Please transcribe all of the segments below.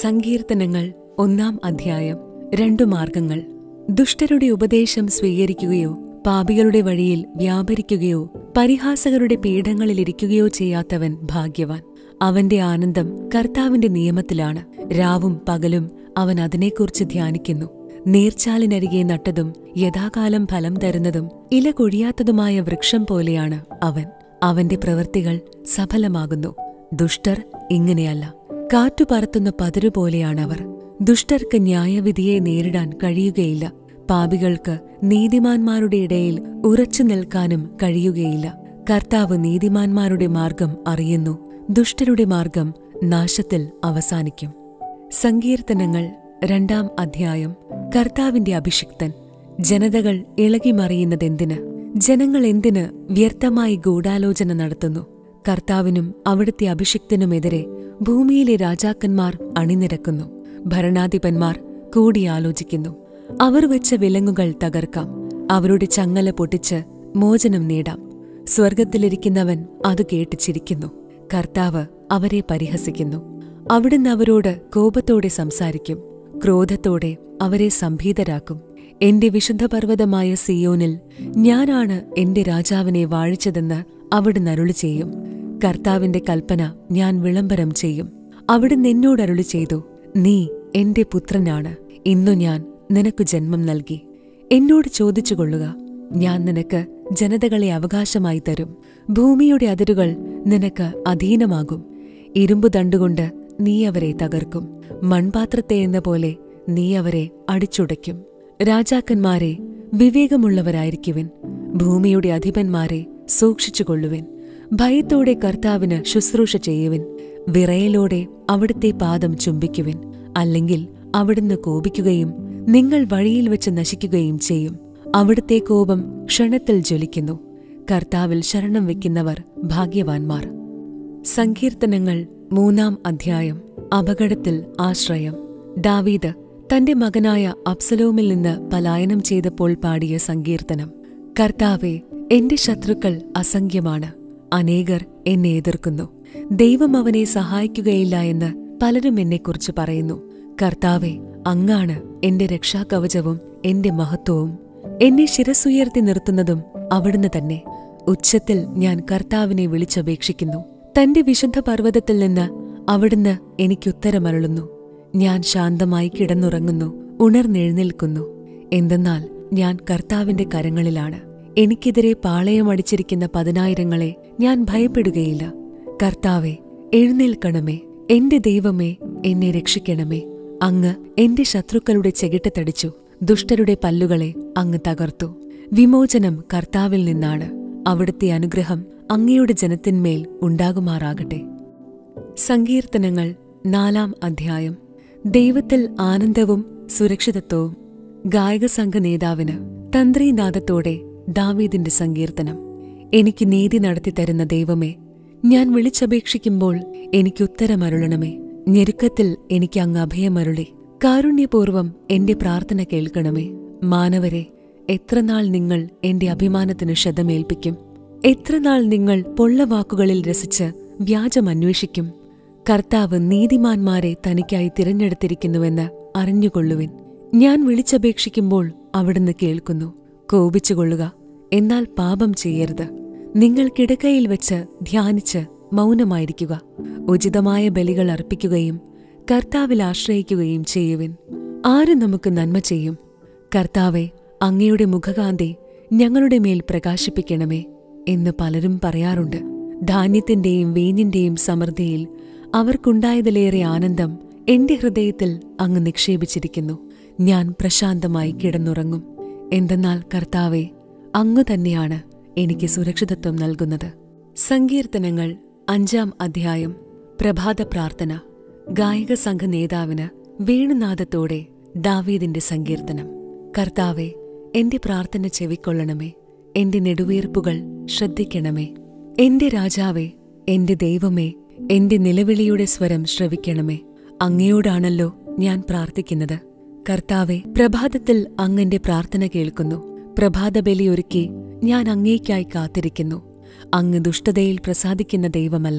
സങ്കീർത്തനങ്ങൾ ഒന്നാം അധ്യായം രണ്ടു മാർഗങ്ങൾ ദുഷ്ടരുടെ ഉപദേശം സ്വീകരിക്കുകയോ പാപികളുടെ വഴിയിൽ വ്യാപരിക്കുകയോ പരിഹാസകരുടെ പീഠങ്ങളിലിരിക്കുകയോ ചെയ്യാത്തവൻ ഭാഗ്യവാൻ അവന്റെ ആനന്ദം കർത്താവിന്റെ നിയമത്തിലാണ് രാവും പകലും അവൻ അതിനെക്കുറിച്ച് ധ്യാനിക്കുന്നു നീർച്ചാലിനരികെ നട്ടതും യഥാകാലം ഫലം തരുന്നതും ഇല കൊഴിയാത്തതുമായ വൃക്ഷം പോലെയാണ് അവൻ അവന്റെ പ്രവൃത്തികൾ സഫലമാകുന്നു ദുഷ്ടർ ഇങ്ങനെയല്ല കാറ്റു പറത്തുന്ന പതിരു പോലെയാണവർ ദുഷ്ടർക്ക് ന്യായവിധിയെ നേരിടാൻ കഴിയുകയില്ല പാപികൾക്ക് നീതിമാന്മാരുടെ ഇടയിൽ ഉറച്ചു നിൽക്കാനും കഴിയുകയില്ല കർത്താവ് നീതിമാന്മാരുടെ മാർഗം അറിയുന്നു ദുഷ്ടരുടെ മാർഗം നാശത്തിൽ അവസാനിക്കും സങ്കീർത്തനങ്ങൾ രണ്ടാം അധ്യായം കർത്താവിന്റെ അഭിഷിക്തൻ ജനതകൾ ഇളകിമറിയുന്നതെന്തിന് ജനങ്ങൾ എന്തിന് വ്യർത്ഥമായി ഗൂഢാലോചന നടത്തുന്നു കർത്താവിനും അവിടുത്തെ അഭിഷിക്തനുമെതിരെ ഭൂമിയിലെ രാജാക്കന്മാർ അണിനിരക്കുന്നു ഭരണാധിപന്മാർ കൂടിയാലോചിക്കുന്നു അവർ വെച്ച വിലങ്ങുകൾ തകർക്കാം അവരുടെ ചങ്ങല പൊട്ടിച്ച് മോചനം നേടാം സ്വർഗത്തിലിരിക്കുന്നവൻ അത് കേട്ട് ചിരിക്കുന്നു കർത്താവ് അവരെ പരിഹസിക്കുന്നു അവിടുന്ന് അവരോട് കോപത്തോടെ സംസാരിക്കും ക്രോധത്തോടെ അവരെ സംഭീതരാക്കും എന്റെ വിശുദ്ധ പർവ്വതമായ സിയോനിൽ ഞാനാണ് എന്റെ രാജാവിനെ വാഴിച്ചതെന്ന് അവിടുന്ന് അരുളി ചെയ്യും കർത്താവിന്റെ കൽപ്പന ഞാൻ വിളംബരം ചെയ്യും അവിടുന്ന് എന്നോട് അരുളി ചെയ്തു നീ എന്റെ പുത്രനാണ് ഇന്നു ഞാൻ നിനക്ക് ജന്മം നൽകി എന്നോട് ചോദിച്ചുകൊള്ളുക ഞാൻ നിനക്ക് ജനതകളെ അവകാശമായി തരും ഭൂമിയുടെ അതിരുകൾ നിനക്ക് അധീനമാകും ഇരുമ്പു തണ്ടുകൊണ്ട് നീ അവരെ തകർക്കും മൺപാത്രത്തെ എന്ന പോലെ നീ അവരെ അടിച്ചുടയ്ക്കും രാജാക്കന്മാരെ വിവേകമുള്ളവരായിരിക്കുവിൻ ഭൂമിയുടെ അധിപന്മാരെ സൂക്ഷിച്ചുകൊള്ളുവിൻ ഭയത്തോടെ കർത്താവിന് ശുശ്രൂഷ ചെയ്യുവിൻ വിറയലോടെ അവിടുത്തെ പാദം ചുംബിക്കുവിൻ അല്ലെങ്കിൽ അവിടുന്ന് കോപിക്കുകയും നിങ്ങൾ വഴിയിൽ വെച്ച് നശിക്കുകയും ചെയ്യും അവിടുത്തെ കോപം ക്ഷണത്തിൽ ജ്വലിക്കുന്നു കർത്താവിൽ ശരണം വെക്കുന്നവർ ഭാഗ്യവാൻമാർ സങ്കീർത്തനങ്ങൾ മൂന്നാം അധ്യായം അപകടത്തിൽ ആശ്രയം ദാവീദ് തന്റെ മകനായ അബ്സലോമിൽ നിന്ന് പലായനം ചെയ്തപ്പോൾ പാടിയ സങ്കീർത്തനം കർത്താവെ എന്റെ ശത്രുക്കൾ അസംഖ്യമാണ് അനേകർ എന്നെ എതിർക്കുന്നു ദൈവം അവനെ സഹായിക്കുകയില്ല എന്ന് പലരും എന്നെക്കുറിച്ച് പറയുന്നു കർത്താവെ അങ്ങാണ് എന്റെ രക്ഷാകവചവും എന്റെ മഹത്വവും എന്നെ ശിരസുയർത്തി നിർത്തുന്നതും അവിടുന്ന് തന്നെ ഉച്ചത്തിൽ ഞാൻ കർത്താവിനെ വിളിച്ചപേക്ഷിക്കുന്നു തന്റെ വിശുദ്ധ പർവ്വതത്തിൽ നിന്ന് അവിടുന്ന് എനിക്കുത്തരമരുളുന്നു ഞാൻ ശാന്തമായി കിടന്നുറങ്ങുന്നു ഉണർന്നെഴുന്നേൽക്കുന്നു എന്തെന്നാൽ ഞാൻ കർത്താവിന്റെ കരങ്ങളിലാണ് എനിക്കെതിരെ പാളയമടിച്ചിരിക്കുന്ന പതിനായിരങ്ങളെ ഞാൻ ഭയപ്പെടുകയില്ല കർത്താവെ എഴുന്നേൽക്കണമേ എന്റെ ദൈവമേ എന്നെ രക്ഷിക്കണമേ അങ്ങ് എന്റെ ശത്രുക്കളുടെ ചെകിട്ടത്തടിച്ചു ദുഷ്ടരുടെ പല്ലുകളെ അങ്ങ് തകർത്തു വിമോചനം കർത്താവിൽ നിന്നാണ് അവിടുത്തെ അനുഗ്രഹം അങ്ങയുടെ ജനത്തിന്മേൽ ഉണ്ടാകുമാറാകട്ടെ സങ്കീർത്തനങ്ങൾ നാലാം അധ്യായം ദൈവത്തിൽ ആനന്ദവും സുരക്ഷിതത്വവും ഗായകസംഘ നേതാവിന് തന്ത്രീനാദത്തോടെ ദാവീദിന്റെ സങ്കീർത്തനം എനിക്ക് നീതി നടത്തിത്തരുന്ന ദൈവമേ ഞാൻ വിളിച്ചപേക്ഷിക്കുമ്പോൾ എനിക്കുത്തരമരുളണമേ ഞെരുക്കത്തിൽ എനിക്ക് അങ്ങ് അഭയമരുളി കാരുണ്യപൂർവം എന്റെ പ്രാർത്ഥന കേൾക്കണമേ മാനവരെ എത്രനാൾ നിങ്ങൾ എന്റെ അഭിമാനത്തിന് ക്ഷതമേൽപ്പിക്കും എത്രനാൾ നിങ്ങൾ പൊള്ളവാക്കുകളിൽ രസിച്ച് വ്യാജമന്വേഷിക്കും കർത്താവ് നീതിമാന്മാരെ തനിക്കായി തിരഞ്ഞെടുത്തിരിക്കുന്നുവെന്ന് അറിഞ്ഞുകൊള്ളുവിൻ ഞാൻ വിളിച്ചപേക്ഷിക്കുമ്പോൾ അവിടുന്ന് കേൾക്കുന്നു കോപിച്ചുകൊള്ളുക എന്നാൽ പാപം ചെയ്യരുത് നിങ്ങൾ കിടക്കയിൽ വെച്ച് ധ്യാനിച്ച് മൗനമായിരിക്കുക ഉചിതമായ ബലികൾ അർപ്പിക്കുകയും കർത്താവിൽ ആശ്രയിക്കുകയും ചെയ്യുവിൻ ആര് നമുക്ക് നന്മ ചെയ്യും കർത്താവെ അങ്ങയുടെ മുഖകാന്തി ഞങ്ങളുടെ മേൽ പ്രകാശിപ്പിക്കണമേ എന്ന് പലരും പറയാറുണ്ട് ധാന്യത്തിന്റെയും വീഞ്ഞിന്റെയും സമൃദ്ധിയിൽ അവർക്കുണ്ടായതിലേറെ ആനന്ദം എന്റെ ഹൃദയത്തിൽ അങ്ങ് നിക്ഷേപിച്ചിരിക്കുന്നു ഞാൻ പ്രശാന്തമായി കിടന്നുറങ്ങും എന്തെന്നാൽ കർത്താവെ അങ്ങ് തന്നെയാണ് എനിക്ക് സുരക്ഷിതത്വം നൽകുന്നത് സങ്കീർത്തനങ്ങൾ അഞ്ചാം അധ്യായം പ്രഭാത പ്രാർത്ഥന ഗായക സംഘ നേതാവിന് വേണുനാദത്തോടെ ദാവീദിന്റെ സങ്കീർത്തനം കർത്താവെ എന്റെ പ്രാർത്ഥന ചെവിക്കൊള്ളണമേ എന്റെ നെടുവീർപ്പുകൾ ശ്രദ്ധിക്കണമേ എന്റെ രാജാവേ എന്റെ ദൈവമേ എന്റെ നിലവിളിയുടെ സ്വരം ശ്രവിക്കണമേ അങ്ങയോടാണല്ലോ ഞാൻ പ്രാർത്ഥിക്കുന്നത് കർത്താവെ പ്രഭാതത്തിൽ അങ്ങന്റെ പ്രാർത്ഥന കേൾക്കുന്നു പ്രഭാതബലി ഒരുക്കി ഞാൻ അങ്ങേക്കായി കാത്തിരിക്കുന്നു അങ്ങ് ദുഷ്ടതയിൽ പ്രസാദിക്കുന്ന ദൈവമല്ല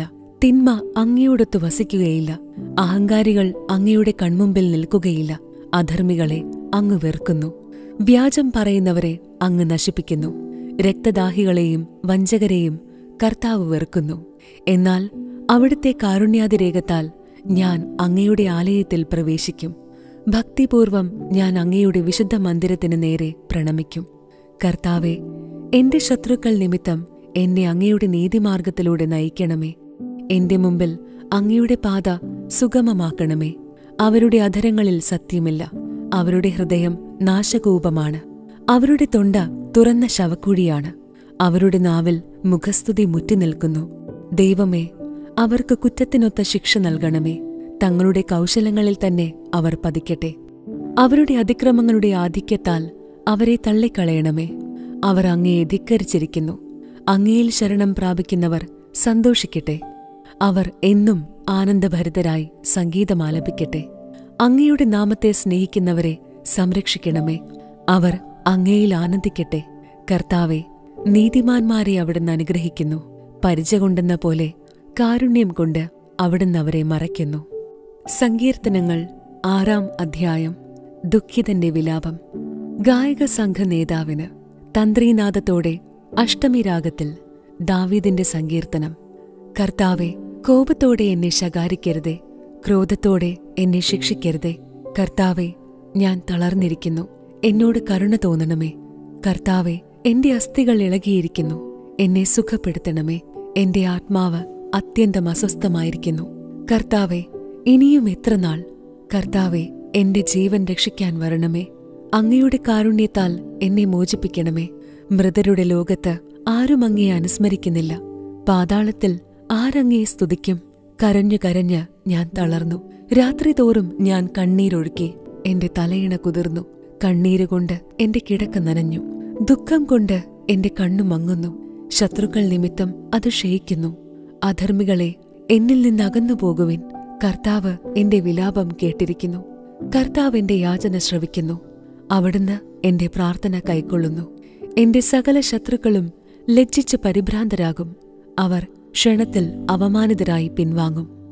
തിന്മ അങ്ങയോടൊത്ത് വസിക്കുകയില്ല അഹങ്കാരികൾ അങ്ങയുടെ കൺമുമ്പിൽ നിൽക്കുകയില്ല അധർമ്മികളെ അങ്ങ് വെറുക്കുന്നു വ്യാജം പറയുന്നവരെ അങ്ങ് നശിപ്പിക്കുന്നു രക്തദാഹികളെയും വഞ്ചകരെയും കർത്താവ് വെറുക്കുന്നു എന്നാൽ അവിടുത്തെ കാരുണ്യാതിരേകത്താൽ ഞാൻ അങ്ങയുടെ ആലയത്തിൽ പ്രവേശിക്കും ഭക്തിപൂർവം ഞാൻ അങ്ങയുടെ വിശുദ്ധ മന്ദിരത്തിന് നേരെ പ്രണമിക്കും കർത്താവെ എന്റെ ശത്രുക്കൾ നിമിത്തം എന്നെ അങ്ങയുടെ നീതിമാർഗത്തിലൂടെ നയിക്കണമേ എന്റെ മുമ്പിൽ അങ്ങയുടെ പാത സുഗമമാക്കണമേ അവരുടെ അധരങ്ങളിൽ സത്യമില്ല അവരുടെ ഹൃദയം നാശകൂപമാണ് അവരുടെ തൊണ്ട തുറന്ന ശവക്കുഴിയാണ് അവരുടെ നാവിൽ മുഖസ്തുതി മുറ്റിനിൽക്കുന്നു ദൈവമേ അവർക്ക് കുറ്റത്തിനൊത്ത ശിക്ഷ നൽകണമേ തങ്ങളുടെ കൗശലങ്ങളിൽ തന്നെ അവർ പതിക്കട്ടെ അവരുടെ അതിക്രമങ്ങളുടെ ആധിക്യത്താൽ അവരെ തള്ളിക്കളയണമേ അവർ അങ്ങയെ ധിക്കരിച്ചിരിക്കുന്നു അങ്ങയിൽ ശരണം പ്രാപിക്കുന്നവർ സന്തോഷിക്കട്ടെ അവർ എന്നും ആനന്ദഭരിതരായി സംഗീതമാലപിക്കട്ടെ അങ്ങയുടെ നാമത്തെ സ്നേഹിക്കുന്നവരെ സംരക്ഷിക്കണമേ അവർ അങ്ങയിൽ ആനന്ദിക്കട്ടെ കർത്താവെ നീതിമാന്മാരെ അവിടുന്ന് അനുഗ്രഹിക്കുന്നു പരിച കൊണ്ടെന്ന പോലെ കാരുണ്യം കൊണ്ട് അവിടുന്ന് അവരെ മറയ്ക്കുന്നു സങ്കീർത്തനങ്ങൾ ആറാം അധ്യായം ദുഃഖിതന്റെ വിലാപം ഗായക സംഘ നേതാവിന് തന്ത്രീനാദത്തോടെ അഷ്ടമി രാഗത്തിൽ ദാവീദിന്റെ സങ്കീർത്തനം കർത്താവെ കോപത്തോടെ എന്നെ ശകാരിക്കരുതേ ക്രോധത്തോടെ എന്നെ ശിക്ഷിക്കരുതേ കർത്താവെ ഞാൻ തളർന്നിരിക്കുന്നു എന്നോട് കരുണ തോന്നണമേ കർത്താവെ എന്റെ അസ്ഥികൾ ഇളകിയിരിക്കുന്നു എന്നെ സുഖപ്പെടുത്തണമേ എന്റെ ആത്മാവ് അത്യന്തം അസ്വസ്ഥമായിരിക്കുന്നു കർത്താവെ ഇനിയും എത്ര നാൾ കർത്താവെ എന്റെ ജീവൻ രക്ഷിക്കാൻ വരണമേ അങ്ങയുടെ കാരുണ്യത്താൽ എന്നെ മോചിപ്പിക്കണമേ മൃതരുടെ ലോകത്ത് ആരും അങ്ങയെ അനുസ്മരിക്കുന്നില്ല പാതാളത്തിൽ ആരങ്ങയെ സ്തുതിക്കും കരഞ്ഞു കരഞ്ഞ് ഞാൻ തളർന്നു രാത്രി തോറും ഞാൻ കണ്ണീരൊഴുക്കി എന്റെ തലയിണ കുതിർന്നു കണ്ണീരുകൊണ്ട് എന്റെ കിടക്ക നനഞ്ഞു ദുഃഖം കൊണ്ട് എന്റെ കണ്ണു മങ്ങുന്നു ശത്രുക്കൾ നിമിത്തം അത് ക്ഷയിക്കുന്നു അധർമ്മികളെ എന്നിൽ നിന്ന് അകന്നു പോകുവിൻ കർത്താവ് എന്റെ വിലാപം കേട്ടിരിക്കുന്നു കർത്താവ് എന്റെ യാചന ശ്രവിക്കുന്നു അവിടുന്ന് എന്റെ പ്രാർത്ഥന കൈക്കൊള്ളുന്നു എന്റെ സകല ശത്രുക്കളും ലജ്ജിച്ച് പരിഭ്രാന്തരാകും അവർ ക്ഷണത്തിൽ അവമാനിതരായി പിൻവാങ്ങും